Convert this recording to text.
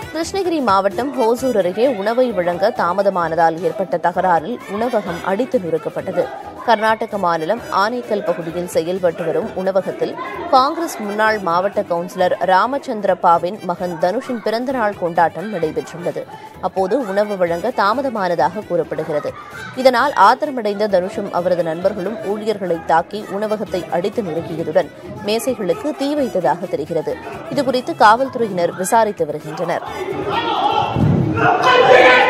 கிருஷ்ணகிரி மாவட்டம் ஹோசூர் அருகே உணவை வழங்க தாமதமானதால் ஏற்பட்ட தகராறில் உணவகம் அடித்து நொறுக்கப்பட்டது கர்நாடக மாநிலம் ஆனைக்கல் பகுதியில் செயல்பட்டு வரும் உணவகத்தில் காங்கிரஸ் முன்னாள் மாவட்ட கவுன்சிலர் ராமச்சந்திரப்பாவின் மகன் தனுஷின் பிறந்தநாள் கொண்டாட்டம் நடைபெற்றுள்ளது அப்போது உணவு வழங்க தாமதமானதாக கூறப்படுகிறது இதனால் ஆத்திரமடைந்த தனுஷும் அவரது நண்பர்களும் ஊழியர்களை தாக்கி உணவகத்தை அடித்து நொறுக்கியதுடன் மேசைகளுக்கு தீ வைத்ததாக தெரிகிறது இதுகுறித்து காவல்துறையினர் விசாரித்து வருகின்றனர்